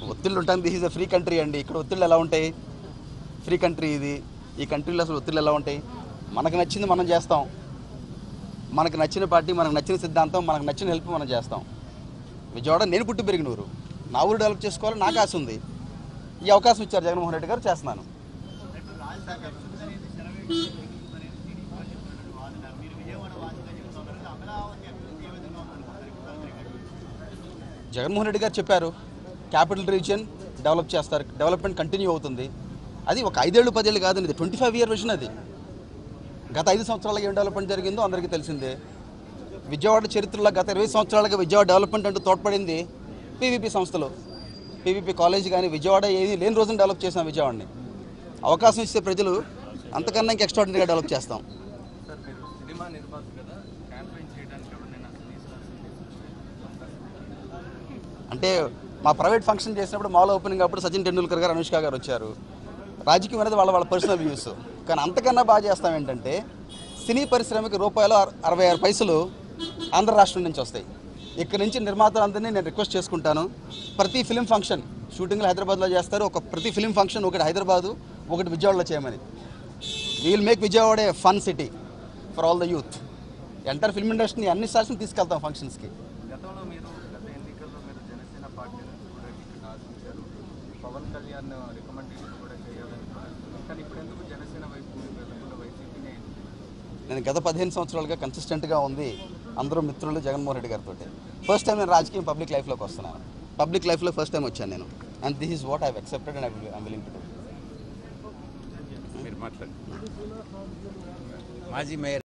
ఒత్తిళ్ళు ఉంటాయి this is a free country అండి ఇక్కడ ఒత్తిళ్ళు ఎలా ఉంటాయి ఫ్రీ కంట్రీ ఇది ఈ కంట్రీలో అసలు ఒత్తిళ్ళు ఎలా ఉంటాయి మనకు నచ్చింది మనం చేస్తాం మనకు నచ్చిన పార్టీ మనకు నచ్చిన సిద్ధాంతం మనకు నచ్చిన హెల్ప్ మనం చేస్తాం విజయవాడ నేను పుట్టి పెరిగిన ఊరు నా ఊరు డెవలప్ చేసుకోవాలని నాకు ఆశ ఉంది ఈ అవకాశం ఇచ్చారు జగన్మోహన్ రెడ్డి గారు చేస్తున్నాను జగన్మోహన్ రెడ్డి గారు చెప్పారు క్యాపిటల్ రీజియన్ డెవలప్ చేస్తారు డెవలప్మెంట్ కంటిన్యూ అవుతుంది అది ఒక ఐదేళ్ళు పదేళ్ళు కాదండి ఇది ట్వంటీ ఫైవ్ ఇయర్ విజన్ అది గత ఐదు సంవత్సరాలుగా ఏం డెవలప్మెంట్ జరిగిందో అందరికీ తెలిసిందే విజయవాడ చరిత్రలో గత ఇరవై సంవత్సరాలుగా విజయవాడ డెవలప్మెంట్ అంటూ తోడ్పడింది పీవీపీ సంస్థలు పీవీపీ కాలేజ్ కానీ విజయవాడ ఏది లేని రోజున డెవలప్ చేసాం విజయవాడని అవకాశం ఇస్తే ప్రజలు అంతకన్నా ఇంకా ఎక్స్ట్రాడినరీగా డెవలప్ చేస్తాం సార్ మీరు సినిమా నిర్మాత కదా క్యాంపెయిన్ చేయడానికి ఎవరినైనా అంటే మా ప్రైవేట్ ఫంక్షన్ చేసినప్పుడు మాల్ ఓపెనింగ్ అప్పుడు సచిన్ టెండూల్కర్ గారు అనుష్క గారు వచ్చారు రాజకీయం అనేది వాళ్ళ వాళ్ళ పర్సనల్ వ్యూస్ కానీ అంతకన్నా బాగా చేస్తాం ఏంటంటే సినీ పరిశ్రమకి రూపాయలు అర- అరవై ఆరు పైసలు ఆంధ్ర రాష్ట్రం నుంచి వస్తాయి ఇక్కడ నుంచి నిర్మాతలందరినీ నేను రిక్వెస్ట్ చేసుకుంటాను ప్రతి ఫిలిం ఫంక్షన్ షూటింగ్లు హైదరాబాద్లో చేస్తారు ఒక ప్రతి ఫిలిం ఫంక్షన్ ఒకటి హైదరాబాదు ఒకటి విజయవాడలో చేయమని we'll make Vijayawada a fun city for all the youth enter film ఇండస్ట్రీని అన్ని స్టార్స్ని తీసుకెళ్తాం ఫంక్షన్స్కి గతంలో మీరు గత ఎన్నికల్లో మీరు జనసేన పార్టీ నుంచి కూడా టికెట్ ఆశించారు పవన్ కళ్యాణ్ రికమెండేషన్ కూడా చేయాలని కోరారు. కానీ ఇప్పుడు ఎందుకు జనసేన వైపు మీరు వెళ్ళకుండా వైసీపీనే నేను గత పదిహేను సంవత్సరాలుగా కన్సిస్టెంట్గా ఉంది అందరూ మిత్రులు జగన్మోహన్ రెడ్డి గారితో ఫస్ట్ టైం నేను రాజకీయం పబ్లిక్ లైఫ్లోకి వస్తున్నాను పబ్లిక్ లైఫ్లో ఫస్ట్ టైం వచ్చాను నేను and this is what I accepted and I willing to do మీరు మాట్లాడండి మాజీ మేయర్